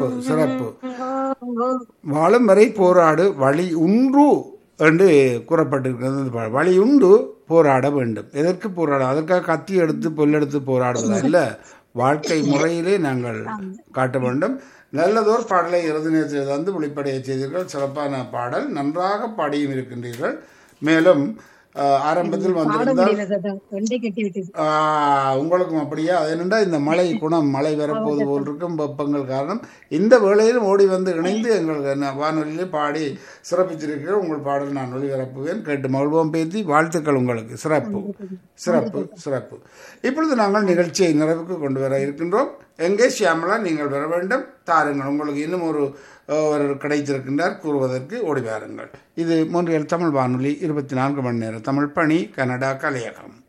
சிறப்பு வாழும் வரை போராடு வழி உண்டு என்று கூறப்பட்டிருக்கிறது இந்த பாடல். வழி உண்டு போராட வேண்டும் எதற்கு போராட அதற்காக கத்தி எடுத்து பொல்லெடுத்து போராடுவதா இல்ல வாழ்க்கை முறையிலே நாங்கள் காட்ட வேண்டும் நல்லதோர் பாடலை இறுதி நேரத்தில் தந்து வெளிப்படைய செய்தீர்கள் சிறப்பான பாடல் நன்றாக பாடியும் இருக்கின்றீர்கள் மேலும் அஹ், ஆரம்பத்தில் பாட வந்திருந்தால் முடியல தாத்தா தொண்டை கட்டி விட்டது ஆஹ், உங்களுக்கும் அப்படியா அது என்னடா இந்த மழை குணம் மழை வரப்போது போல் இருக்கும் வெப்பங்கள் காரணம் இந்த வேளையிலும் ஓடி வந்து இணைந்து எங்களுக்கு என்ன வானொலியிலே பாடி சிறப்பிச்சிருக்கிற உங்கள் பாடல் நான் ஒளிபரப்புவேன் கேட்டு மகிழ்வோம் பேத்தி வாழ்த்துக்கள் உங்களுக்கு சிறப்பு சிறப்பு சிறப்பு இப்பொழுது நாங்கள் நிகழ்ச்சியை நிறைவுக்கு கொண்டு வர இருக்கின்றோம் எங்கே சியாமலா நீங்கள் வர வேண்டும் தாருங்கள் உங்களுக்கு இன்னும் ஒரு ஒரு கிடைத்திருக்கின்றார் கூறுவதற்கு ஓடி வாருங்கள் இது மூன்றியல் தமிழ் வானொலி இருபத்தி நான்கு மணி நேரம் தமிழ் பணி கனடா கலையகம்